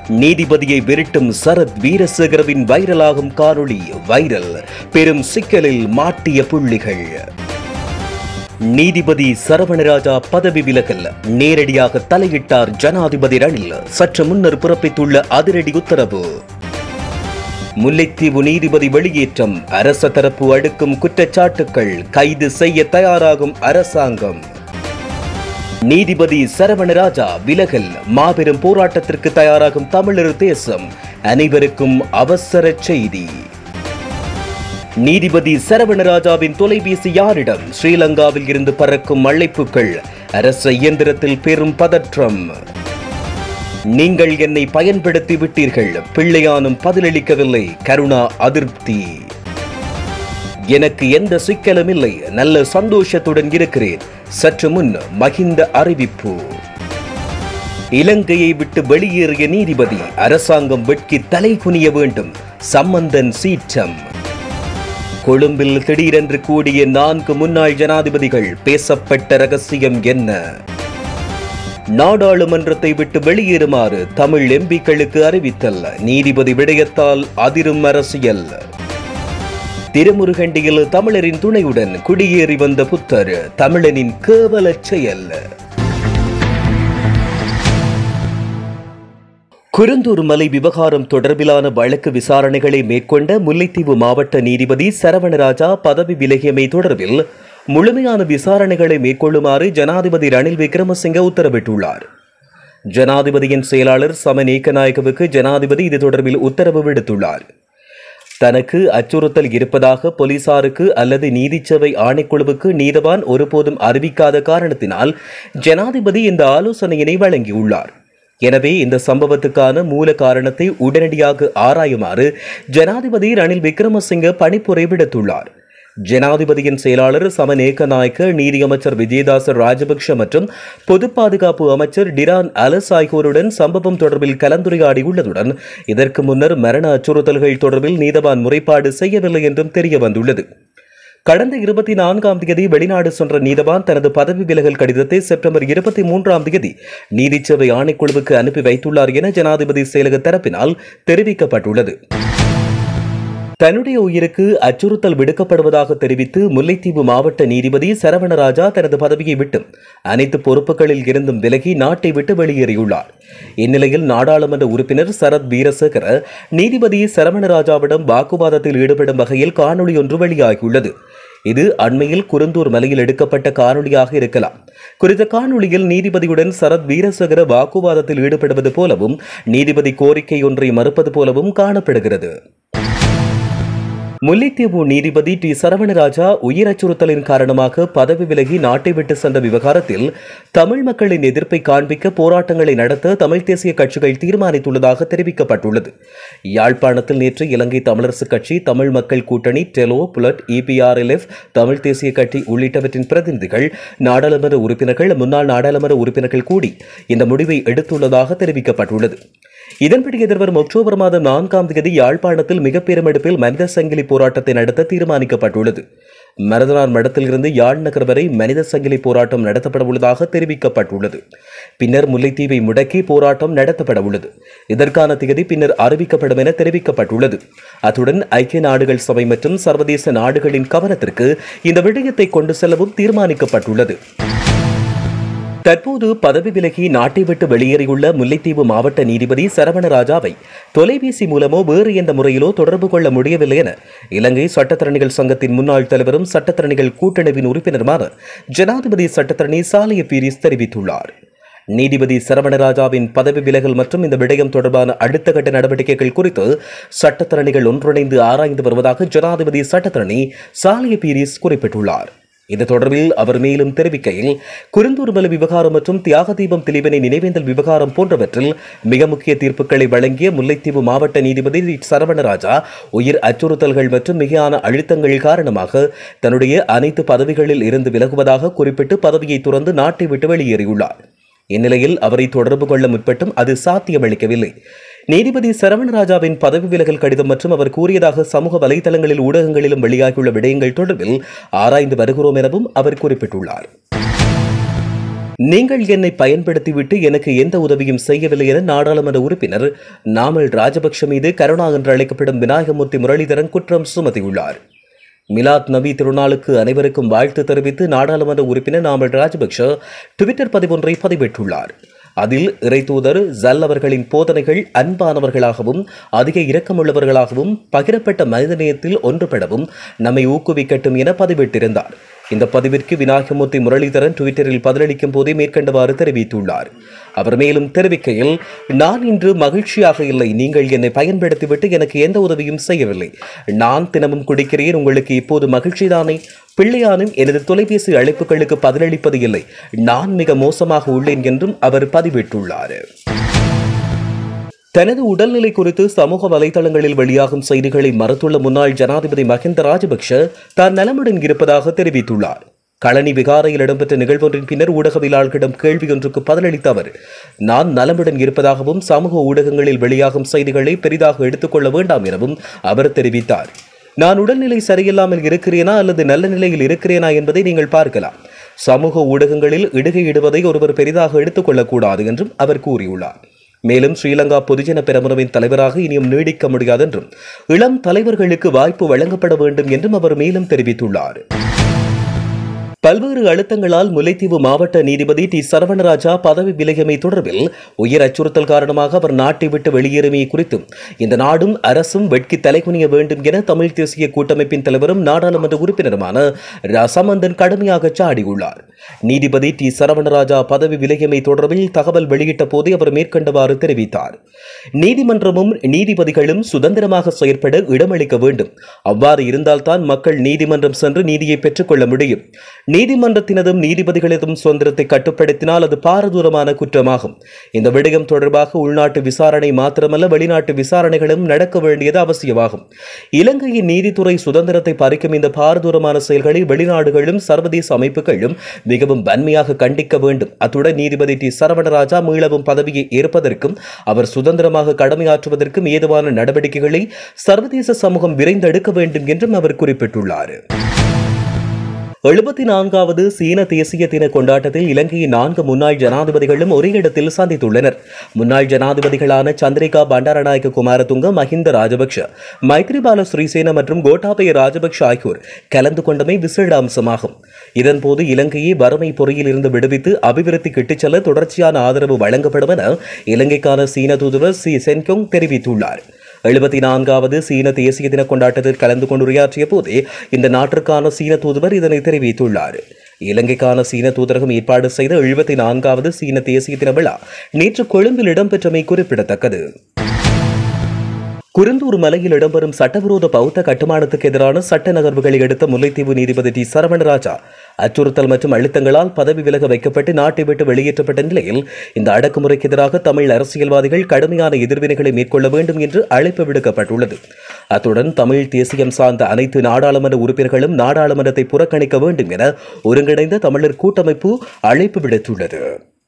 நீதிபதியை விரட்டும் சரத் வீரசேகரவின் வைரலாகும் காணொளி வைரல் பெரும் சிக்கலில் மாட்டிய புள்ளிகள் நீதிபதி சரவணராஜா பதவி விலகல் நேரடியாக தலையிட்டார் ஜனாதிபதி ரணில் சற்று முன்னர் பிறப்பித்துள்ள அதிரடி உத்தரவு முல்லைத்தீவு நீதிபதி வெளியேற்றம் அரச தரப்பு அடுக்கும் குற்றச்சாட்டுக்கள் கைது செய்ய தயாராகும் அரசாங்கம் நீதிபதி சரவணராஜா விலகல் மாபெரும் போராட்டத்திற்கு தயாராகும் தமிழர் தேசம் அனைவருக்கும் அவசர செய்தி நீதிபதி சரவணராஜாவின் தொலைபேசி யாரிடம் ஸ்ரீலங்காவில் இருந்து பறக்கும் அழைப்புகள் அரச இயந்திரத்தில் பெரும் பதற்றம் நீங்கள் என்னை பயன்படுத்தி விட்டீர்கள் பிள்ளையானும் பதிலளிக்கவில்லை கருணா அதிருப்தி எனக்கு எந்த சிக்கலும் இல்லை நல்ல சந்தோஷத்துடன் இருக்கிறேன் சற்று முன் மகிந்த அறிவிப்பு இலங்கையை விட்டு வெளியேறிய நீதிபதி அரசாங்கம் வெட்கி தலை குனிய வேண்டும் சம்பந்தன் சீற்றம் கொழும்பில் திடீரென்று கூடிய நான்கு முன்னாள் ஜனாதிபதிகள் பேசப்பட்ட ரகசியம் என்ன நாடாளுமன்றத்தை விட்டு வெளியேறுமாறு தமிழ் எம்பிக்களுக்கு அறிவித்தல் நீதிபதி விடயத்தால் அதிரும் அரசியல் திருமுருகண்டியில் தமிழரின் துணையுடன் குடியேறி வந்த புத்தர் தமிழனின் கேவல செயல் குருந்தூர் மலை விவகாரம் தொடர்பிலான வழக்கு விசாரணைகளை மேற்கொண்ட முல்லைத்தீவு மாவட்ட நீதிபதி சரவணராஜா பதவி விலகியமை தொடர்பில் முழுமையான விசாரணைகளை மேற்கொள்ளுமாறு ஜனாதிபதி ரணில் விக்ரமசிங்க உத்தரவிட்டுள்ளார் ஜனாதிபதியின் செயலாளர் சமன் ஏக்கநாயகவுக்கு ஜனாதிபதி இது தொடர்பில் உத்தரவு விடுத்துள்ளார் தனக்கு அச்சுறுத்தல் இருப்பதாக போலீசாருக்கு அல்லது நீதிச்சேவை ஆணைக்குழுவுக்கு நீதவான் ஒருபோதும் அறிவிக்காத காரணத்தினால் ஜனாதிபதி இந்த ஆலோசனையினை வழங்கியுள்ளார் எனவே இந்த சம்பவத்துக்கான மூல காரணத்தை உடனடியாக ஆராயுமாறு ஜனாதிபதி ரணில் விக்ரமசிங்க பணிப்புரை விடுத்துள்ளார் ஜனாதிபதியின் செயலாளர் சமன் ஏக்கநாயக்க நீதியமைச்சர் விஜயதாச ராஜபக்ஷ மற்றும் பொது பாதுகாப்பு அமைச்சர் டிரான் அலஸ் ஆகியோருடன் சம்பவம் தொடர்பில் கலந்துரையாடியுள்ளதுடன் இதற்கு முன்னர் மரண அச்சுறுத்தல்கள் தொடர்பில் நீதவான் முறைப்பாடு செய்யவில்லை என்றும் தெரிய வந்துள்ளது கடந்த இருபத்தி நான்காம் தேதி வெளிநாடு சென்ற நீதவான் தனது பதவி விலகல் கடிதத்தை செப்டம்பர் இருபத்தி மூன்றாம் தேதி நீதிச்சேவை ஆணைக்குழுவுக்கு அனுப்பி வைத்துள்ளார் என ஜனாதிபதி செயலக தரப்பினால் தெரிவிக்கப்பட்டுள்ளது தன்னுடைய உயிருக்கு அச்சுறுத்தல் விடுக்கப்படுவதாக தெரிவித்து முல்லைத்தீவு மாவட்ட நீதிபதி சரவணராஜா தனது பதவியை விட்டும் அனைத்து பொறுப்புகளில் இருந்தும் விலகி நாட்டை விட்டு வெளியேறியுள்ளார் இந்நிலையில் நாடாளுமன்ற உறுப்பினர் சரத் வீரசேகர நீதிபதி சரவணராஜாவிடம் வாக்குவாதத்தில் ஈடுபடும் வகையில் காணொளி ஒன்று வெளியாகியுள்ளது இது அண்மையில் குருந்தூர் மலையில் எடுக்கப்பட்ட காணொளியாக இருக்கலாம் குறித்த காணொளியில் நீதிபதியுடன் சரத் வீரசேகர வாக்குவாதத்தில் ஈடுபடுவது போலவும் நீதிபதி கோரிக்கை ஒன்றை மறுப்பது போலவும் காணப்படுகிறது முல்லைத்தீவு நீதிபதி டி சரவணராஜா உயிர் அச்சுறுத்தலின் காரணமாக பதவி விலகி நாட்டை விட்டு சென்ற விவகாரத்தில் தமிழ் மக்களின் எதிர்ப்பை காண்பிக்க போராட்டங்களை நடத்த தமிழ் தேசிய கட்சிகள் தீர்மானித்துள்ளதாக தெரிவிக்கப்பட்டுள்ளது யாழ்ப்பாணத்தில் நேற்று இலங்கை தமிழரசுக் கட்சி தமிழ் மக்கள் கூட்டணி டெலோ புலட் இபிஆர்எல்எஃப் தமிழ் தேசிய கட்சி உள்ளிட்டவற்றின் பிரதிநிதிகள் நாடாளுமன்ற உறுப்பினர்கள் முன்னாள் நாடாளுமன்ற உறுப்பினர்கள் கூடி இந்த முடிவை எடுத்துள்ளதாக தெரிவிக்கப்பட்டுள்ளது இதன்படி எதிர்வரும் அக்டோபர் மாதம் நான்காம் தேதி யாழ்ப்பாணத்தில் மிக பெருமெடுப்பில் மனித சங்கிலி போராட்டத்தை நடத்த தீர்மானிக்கப்பட்டுள்ளது மருதனார் மடத்திலிருந்து யாழ் நகர் வரை மனித சங்கிலி போராட்டம் நடத்தப்பட உள்ளதாக தெரிவிக்கப்பட்டுள்ளது பின்னர் முல்லைத்தீவை முடக்கி போராட்டம் நடத்தப்பட உள்ளது இதற்கான திகதி பின்னர் அறிவிக்கப்படும் என தெரிவிக்கப்பட்டுள்ளது அத்துடன் ஐக்கிய நாடுகள் சபை மற்றும் சர்வதேச நாடுகளின் கவனத்திற்கு இந்த விடயத்தை கொண்டு செல்லவும் தீர்மானிக்கப்பட்டுள்ளது தற்போது பதவி விலகி நாட்டை விட்டு வெளியேறியுள்ள முல்லைத்தீவு மாவட்ட நீதிபதி சரவணராஜாவை தொலைபேசி மூலமோ வேறு எந்த முறையிலோ தொடர்பு கொள்ள முடியவில்லை என இலங்கை சட்டத்தரணிகள் சங்கத்தின் முன்னாள் தலைவரும் சட்டத்தரணிகள் கூட்டணிவின் உறுப்பினருமான ஜனாதிபதி சட்டத்தரணி சாலிய பீரிஸ் தெரிவித்துள்ளார் நீதிபதி சரவணராஜாவின் பதவி விலகல் மற்றும் இந்த விடயம் தொடர்பான அடுத்த கட்ட நடவடிக்கைகள் குறித்து சட்டத்தரணிகள் ஒன்றிணைந்து ஆராய்ந்து வருவதாக ஜனாதிபதி சட்டத்தரணி சாலிய பீரிஸ் குறிப்பிட்டுள்ளார் இது தொடர்பில் அவர் மேலும் தெரிவிக்கையில் குருந்தூர் மலை விவகாரம் மற்றும் தியாக தீபம் திலீபனை நினைவேந்தல் விவகாரம் போன்றவற்றில் மிக முக்கிய தீர்ப்புகளை வழங்கிய முல்லைத்தீவு மாவட்ட நீதிபதி சரவணராஜா உயிர் அச்சுறுத்தல்கள் மற்றும் மிகையான அழுத்தங்கள் காரணமாக தன்னுடைய அனைத்து பதவிகளில் இருந்து விலகுவதாக குறிப்பிட்டு பதவியை துறந்து நாட்டை விட்டு வெளியேறியுள்ளார் இந்நிலையில் அவரை தொடர்பு கொள்ள முற்பட்டும் அது சாத்தியமளிக்கவில்லை நீதிபதி சரவணராஜாவின் பதவி விலகல் கடிதம் மற்றும் அவர் கூறியதாக சமூக வலைதளங்களில் ஊடகங்களிலும் வெளியாகியுள்ள விடயங்கள் தொடர்பில் ஆராய்ந்து வருகிறோம் எனவும் அவர் குறிப்பிட்டுள்ளார் நீங்கள் என்னை பயன்படுத்திவிட்டு எனக்கு எந்த உதவியும் செய்யவில்லை என நாடாளுமன்ற உறுப்பினர் நாமல் ராஜபக்ஷ மீது கருணா என்று அழைக்கப்படும் விநாயகமூர்த்தி முரளிதரன் குற்றம் சுமத்தியுள்ளார் மிலாத் நபி திருநாளுக்கு அனைவருக்கும் வாழ்த்து தெரிவித்து நாடாளுமன்ற உறுப்பினர் நாமல் ராஜபக்ஷ ட்விட்டர் பதிவொன்றை பதிவிட்டுள்ளார் அதில் இறைத்தூதர் ஜல் அவர்களின் போதனைகள் அன்பானவர்களாகவும் அதிக இரக்கமுள்ளவர்களாகவும் பகிரப்பட்ட மனிதநேயத்தில் ஒன்றுபடவும் நம்மை ஊக்குவிக்கட்டும் என பதிவிட்டிருந்தார் இந்த பதிவிற்கு விநாயகமூர்த்தி முரளிதரன் ட்விட்டரில் பதிலளிக்கும் போதே மேற்கண்டவாறு தெரிவித்துள்ளார் அவர் மேலும் தெரிவிக்கையில் நான் இன்று மகிழ்ச்சியாக இல்லை நீங்கள் என்னை பயன்படுத்திவிட்டு எனக்கு எந்த உதவியும் செய்யவில்லை நான் தினமும் குடிக்கிறேன் உங்களுக்கு இப்போது மகிழ்ச்சிதானே பிள்ளையானும் எனது தொலைபேசி அழைப்புகளுக்கு பதிலளிப்பது இல்லை நான் மிக மோசமாக உள்ளேன் என்றும் அவர் பதிவிட்டுள்ளார் தனது உடல்நிலை குறித்து சமூக வலைதளங்களில் வெளியாகும் செய்திகளை மறுத்துள்ள முன்னாள் ஜனாதிபதி மஹிந்த ராஜபக்ஷ தான் நலமுடன் இருப்பதாக தெரிவித்துள்ளார் களனி விகாரையில் இடம்பெற்ற நிகழ்வொன்றின் பின்னர் ஊடகவியலாளர்களிடம் கேள்வி ஒன்றுக்கு பதிலளித்த அவர் நான் நலமுடன் இருப்பதாகவும் சமூக ஊடகங்களில் வெளியாகும் செய்திகளை பெரிதாக எடுத்துக்கொள்ள வேண்டாம் எனவும் அவர் தெரிவித்தார் நான் உடல்நிலை சரியில்லாமல் இருக்கிறேனா அல்லது நல்ல நிலையில் இருக்கிறேனா என்பதை நீங்கள் பார்க்கலாம் சமூக ஊடகங்களில் இடுகையிடுவதை ஒருவர் பெரிதாக எடுத்துக்கொள்ளக்கூடாது என்றும் அவர் கூறியுள்ளார் மேலும் ஸ்ரீலங்கா பொதுஜன பெரமுனவின் தலைவராக இனியும் நீடிக்க முடியாது என்றும் இளம் தலைவர்களுக்கு வாய்ப்பு வழங்கப்பட வேண்டும் என்றும் அவர் மேலும் தெரிவித்துள்ளார் பல்வேறு அழுத்தங்களால் முல்லைத்தீவு மாவட்ட நீதிபதி டி சரவணராஜா பதவி விலகியமை தொடர்பில் உயிர் அச்சுறுத்தல் காரணமாக அவர் நாட்டை விட்டு வெளியேறுமை குறித்தும் இந்த நாடும் அரசும் வெட்கி தலைகுனிய வேண்டும் என தமிழ் தேசிய கூட்டமைப்பின் தலைவரும் நாடாளுமன்ற உறுப்பினருமான ரசமந்தன் கடுமையாக சாடியுள்ளார் நீதிபதி டி சரவணராஜா பதவி விலகியமை தொடர்பில் தகவல் வெளியிட்ட போதே அவர் மேற்கண்டவாறு தெரிவித்தார் நீதிமன்றமும் நீதிபதிகளும் சுதந்திரமாக செயற்பட இடமளிக்க வேண்டும் அவ்வாறு இருந்தால்தான் மக்கள் நீதிமன்றம் சென்று நீதியை பெற்றுக்கொள்ள முடியும் நீதிமன்றத்தினதும் நீதிபதிகளதும் சுதந்திரத்தை கட்டுப்படுத்தினால் அது பாரதூரமான குற்றமாகும் இந்த விடயம் தொடர்பாக உள்நாட்டு விசாரணை மாத்திரமல்ல வெளிநாட்டு விசாரணைகளும் நடக்க வேண்டியது அவசியமாகும் இலங்கையின் நீதித்துறை சுதந்திரத்தை பறிக்கும் இந்த பாரதூரமான செயல்களை வெளிநாடுகளும் சர்வதேச அமைப்புகளும் மிகவும் வன்மையாக கண்டிக்க வேண்டும் அத்துடன் நீதிபதி டி சரவணராஜா மீளவும் பதவியை ஏற்பதற்கும் அவர் சுதந்திரமாக கடமையாற்றுவதற்கும் ஏதுவான நடவடிக்கைகளை சர்வதேச சமூகம் விரைந்து எடுக்க வேண்டும் என்றும் அவர் குறிப்பிட்டுள்ளார் எழுபத்தி நான்காவது சீன தேசிய தின கொண்டாட்டத்தில் இலங்கையின் நான்கு முன்னாள் ஜனாதிபதிகளும் ஒரே இடத்தில் சந்தித்துள்ளனர் முன்னாள் ஜனாதிபதிகளான சந்திரிகா பண்டாரநாயக்க குமாரதுங்க மஹிந்த ராஜபக்ஷ மைத்ரிபால ஸ்ரீசேன மற்றும் கோட்டாபய ராஜபக்ஷ ஆகியோர் கலந்து கொண்டமை விசேட அம்சமாகும் இதன்போது இலங்கையை வறுமை பொறியில் இருந்து விடுவித்து அபிவிருத்தி கிட்டுச் செல்ல தொடர்ச்சியான ஆதரவு வழங்கப்படும் என இலங்கைக்கான சீன தூதுவர் சி சென்கோங் தெரிவித்துள்ளார் எழுபத்தி நான்காவது சீன தேசிய தின கொண்டாட்டத்தில் கலந்து கொண்டு உரையாற்றிய போதே இந்த நாட்டிற்கான சீன தூதுவர் இதனை தெரிவித்துள்ளார் இலங்கைக்கான சீன தூதரகம் ஏற்பாடு செய்த எழுபத்தி நான்காவது சீன தேசிய தின விழா நேற்று கொழும்பில் இடம்பெற்றமை குறிப்பிடத்தக்கது குருந்தூர் மலையில் இடம்பெறும் சட்டவிரோத பௌத்த கட்டுமானத்துக்கு எதிரான சட்ட நகர்வுகளை எடுத்த முல்லைத்தீவு நீதிபதி டி சரவணராஜா அச்சுறுத்தல் மற்றும் அழுத்தங்களால் பதவி விலக வைக்கப்பட்டு நாட்டை விட்டு வெளியேற்றப்பட்ட நிலையில் இந்த அடக்குமுறைக்கு எதிராக தமிழ் அரசியல்வாதிகள் கடுமையான எதிர்வினைகளை மேற்கொள்ள வேண்டும் என்று அழைப்பு விடுக்கப்பட்டுள்ளது அத்துடன் தமிழ் தேசியம் சார்ந்த அனைத்து நாடாளுமன்ற உறுப்பினர்களும் நாடாளுமன்றத்தை புறக்கணிக்க வேண்டும் என ஒருங்கிணைந்த தமிழர் கூட்டமைப்பு அழைப்பு விடுத்துள்ளது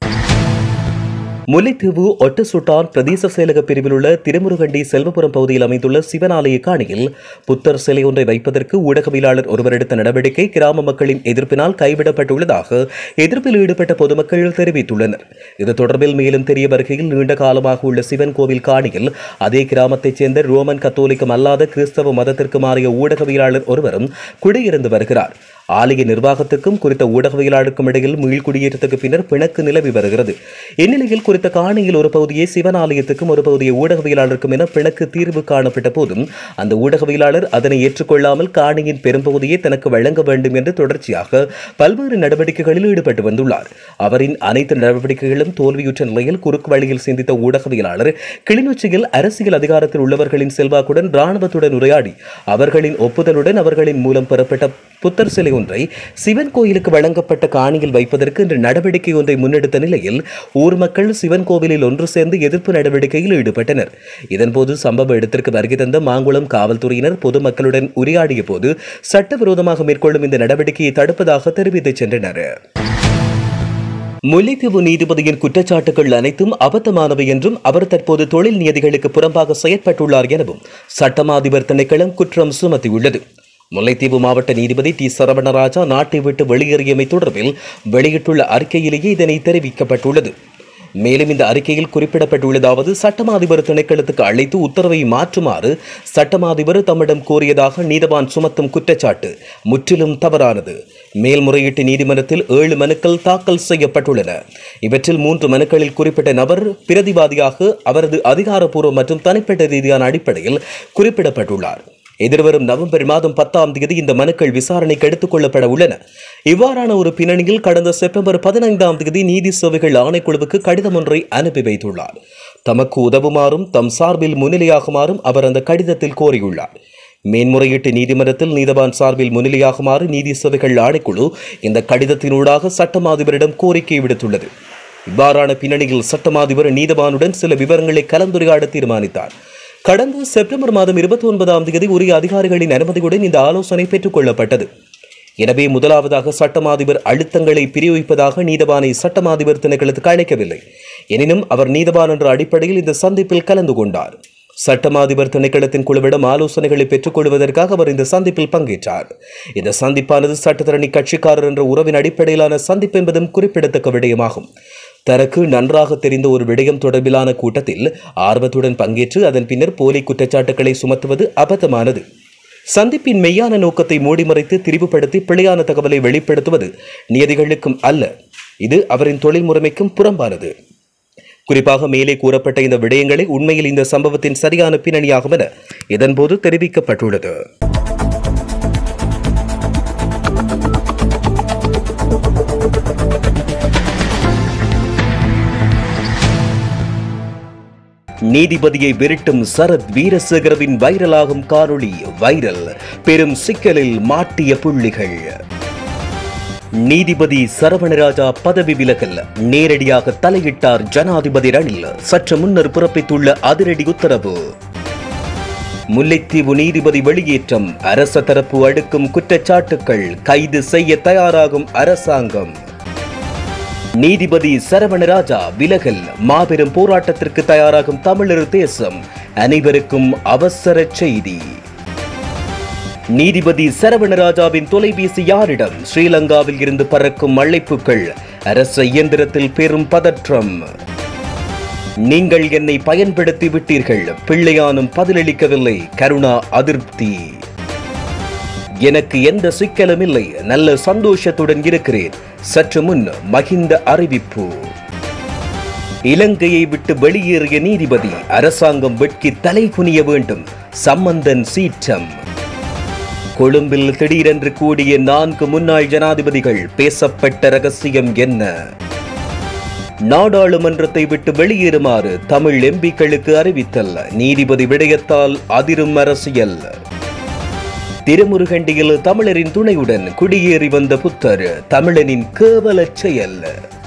முல்லைத்தீவு ஒட்டசுட்டான் பிரதேச செயலக பிரிவில் உள்ள திருமுருகண்டி செல்வபுரம் பகுதியில் அமைந்துள்ள சிவன் ஆலய காணியில் புத்தர் சிலை ஒன்றை வைப்பதற்கு ஊடகவியலாளர் ஒருவர் எடுத்த நடவடிக்கை கிராம மக்களின் எதிர்ப்பினால் கைவிடப்பட்டுள்ளதாக எதிர்ப்பில் ஈடுபட்ட பொதுமக்கள் தெரிவித்துள்ளனர் இது தொடர்பில் மேலும் தெரிய வருகையில் நீண்ட காலமாக உள்ள சிவன் கோவில் காணியில் அதே கிராமத்தைச் சேர்ந்த ரோமன் கத்தோலிக்கம் அல்லாத கிறிஸ்தவ மதத்திற்கு மாறிய ஊடகவியலாளர் ஒருவரும் குடியிருந்து வருகிறார் ஆலய நிர்வாகத்துக்கும் குறித்த ஊடகவியலாளருக்கும் இடையில் மீள்குடியேற்றத்துக்கு பின்னர் பிணக்கு நிலவி வருகிறது இந்நிலையில் குறித்த காணியில் ஒரு பகுதியை சிவன் ஆலயத்துக்கும் ஒரு பகுதியை ஊடகவியலாளருக்கும் என பிணக்கு தீர்வு காணப்பட்ட போதும் அந்த ஊடகவியலாளர் அதனை ஏற்றுக்கொள்ளாமல் காணியின் பெரும்பகுதியை தனக்கு வழங்க வேண்டும் என்று தொடர்ச்சியாக பல்வேறு நடவடிக்கைகளில் ஈடுபட்டு வந்துள்ளார் அவரின் அனைத்து நடவடிக்கைகளும் தோல்வியுற்ற நிலையில் குறுக்கு வழியில் சிந்தித்த ஊடகவியலாளர் கிளிநொச்சியில் அரசியல் அதிகாரத்தில் உள்ளவர்களின் செல்வாக்குடன் இராணுவத்துடன் உரையாடி அவர்களின் ஒப்புதலுடன் அவர்களின் மூலம் பெறப்பட்ட புத்தர் சிலை ஒன்றை சிவன் கோயிலுக்கு வழங்கப்பட்ட காணியில் வைப்பதற்கு இன்று நடவடிக்கை ஒன்றை முன்னெடுத்த நிலையில் ஊர் மக்கள் சிவன் கோவிலில் ஒன்று சேர்ந்து எதிர்ப்பு நடவடிக்கையில் ஈடுபட்டனர் இதன்போது சம்பவ இடத்திற்கு வருகை தந்த மாங்குளம் காவல்துறையினர் பொதுமக்களுடன் உரையாடிய போது சட்டவிரோதமாக மேற்கொள்ளும் இந்த நடவடிக்கையை தடுப்பதாக தெரிவித்துச் சென்றனர் முல்லைத்தீவு நீதிபதியின் குற்றச்சாட்டுகள் அனைத்தும் அபத்தமானவை என்றும் அவர் தற்போது தொழில் நியதிகளுக்கு புறம்பாக செயற்பட்டுள்ளார் எனவும் சட்டமா அதிபர் திணைக்களம் குற்றம் சுமத்தியுள்ளது முல்லைத்தீவு மாவட்ட நீதிபதி டி சரவணராஜா நாட்டை விட்டு வெளியேறியமை தொடர்பில் வெளியிட்டுள்ள அறிக்கையிலேயே இதனை தெரிவிக்கப்பட்டுள்ளது மேலும் இந்த அறிக்கையில் குறிப்பிடப்பட்டுள்ளதாவது சட்டமா அதிபர் திணைக்களத்துக்கு அழைத்து உத்தரவை மாற்றுமாறு சட்டமா அதிபர் தம்மிடம் கோரியதாக நீதவான் சுமத்தும் குற்றச்சாட்டு முற்றிலும் தவறானது மேல்முறையீட்டு நீதிமன்றத்தில் ஏழு மனுக்கள் தாக்கல் செய்யப்பட்டுள்ளன இவற்றில் மூன்று மனுக்களில் குறிப்பிட்ட நபர் பிரதிவாதியாக அவரது அதிகாரப்பூர்வ மற்றும் தனிப்பட்ட ரீதியான அடிப்படையில் குறிப்பிடப்பட்டுள்ளார் எதிர்வரும் நவம்பர் மாதம் பத்தாம் தேதி இந்த மனுக்கள் விசாரணைக்கு எடுத்துக் கொள்ளப்பட உள்ளன இவ்வாறான ஒரு பின்னணியில் கடந்த செப்டம்பர் பதினைந்தாம் தேதி நீதி சேவைகள் ஆணைக்குழுவுக்கு கடிதம் ஒன்றை அனுப்பி வைத்துள்ளார் தமக்கு உதவுமாறும் தம் சார்பில் முன்னிலையாகுமாறும் அவர் அந்த கடிதத்தில் கோரியுள்ளார் மேன்முறையீட்டு நீதிமன்றத்தில் நீதவான் சார்பில் முன்னிலையாகுமாறு நீதி சேவைகள் ஆணைக்குழு இந்த கடிதத்தினூடாக சட்டமாதிபரிடம் கோரிக்கை விடுத்துள்ளது இவ்வாறான பின்னணியில் சட்டமாதிபர் நீதவானுடன் சில விவரங்களை கலந்துரையாட தீர்மானித்தார் கடந்த செப்டம்பர் மாதம் இருபத்தி ஒன்பதாம் தேதி உரிய அதிகாரிகளின் அனுமதியுடன் இந்த ஆலோசனை பெற்றுக் கொள்ளப்பட்டது எனவே முதலாவதாக சட்டமாதிபர் அழுத்தங்களை பிரிவிப்பதாக நீதவானை சட்டமாதிபர் திணைக்களத்துக்கு அழைக்கவில்லை எனினும் அவர் நீதவான் என்ற அடிப்படையில் இந்த சந்திப்பில் கலந்து கொண்டார் சட்டமாதிபர் திணைக்களத்தின் குழுவிடம் ஆலோசனைகளை பெற்றுக் கொள்வதற்காக அவர் இந்த சந்திப்பில் பங்கேற்றார் இந்த சந்திப்பானது சட்டத்தரணி கட்சிக்காரர் என்ற உறவின் அடிப்படையிலான சந்திப்பு என்பதும் குறிப்பிடத்தக்க விடயமாகும் தனக்கு நன்றாக தெரிந்த ஒரு விடயம் தொடர்பிலான கூட்டத்தில் ஆர்வத்துடன் பங்கேற்று அதன் பின்னர் போலி குற்றச்சாட்டுகளை சுமத்துவது அபத்தமானது சந்திப்பின் மெய்யான நோக்கத்தை மூடிமறைத்து திரிவுபடுத்தி பிழையான தகவலை வெளிப்படுத்துவது நியதிகளுக்கும் அல்ல இது அவரின் தொழில் முறைமைக்கும் புறம்பானது குறிப்பாக மேலே கூறப்பட்ட இந்த விடயங்களை உண்மையில் இந்த சம்பவத்தின் சரியான பின்னணியாகும் என இதன்போது தெரிவிக்கப்பட்டுள்ளது நீதிபதியை விரட்டும் சரத் வீரசேகரவின் வைரலாகும் காணொளி வைரல் பெரும் சிக்கலில் மாட்டிய புள்ளிகள் நீதிபதி சரவணராஜா பதவி விலகல் நேரடியாக தலையிட்டார் ஜனாதிபதி ரணில் சற்று முன்னர் பிறப்பித்துள்ள அதிரடி உத்தரவு முல்லைத்தீவு நீதிபதி வெளியேற்றம் அரச தரப்பு அடுக்கும் குற்றச்சாட்டுக்கள் கைது செய்ய தயாராகும் அரசாங்கம் நீதிபதி சரவணராஜா விலகல் மாபெரும் போராட்டத்திற்கு தயாராகும் தமிழர் தேசம் அனைவருக்கும் அவசர செய்தி நீதிபதி சரவணராஜாவின் தொலைபேசி யாரிடம் ஸ்ரீலங்காவில் இருந்து பறக்கும் அழைப்புகள் அரச இயந்திரத்தில் பெரும் பதற்றம் நீங்கள் என்னை பயன்படுத்தி விட்டீர்கள் பிள்ளையானும் பதிலளிக்கவில்லை கருணா அதிருப்தி எனக்கு எந்த சிக்கலும் இல்லை நல்ல சந்தோஷத்துடன் இருக்கிறேன் சற்று முன் மகிந்த அறிவிப்பு இலங்கையை விட்டு வெளியேறிய நீதிபதி அரசாங்கம் வெட்கி தலை குனிய வேண்டும் சம்பந்தன் சீற்றம் கொழும்பில் திடீரென்று கூடிய நான்கு முன்னாள் ஜனாதிபதிகள் பேசப்பட்ட ரகசியம் என்ன நாடாளுமன்றத்தை விட்டு வெளியேறுமாறு தமிழ் எம்பிக்களுக்கு அறிவித்தல் நீதிபதி விடயத்தால் அதிரும் அரசியல் திருமுருகண்டியில் தமிழரின் துணையுடன் குடியேறி வந்த புத்தர் தமிழனின் கேவலச் செயல்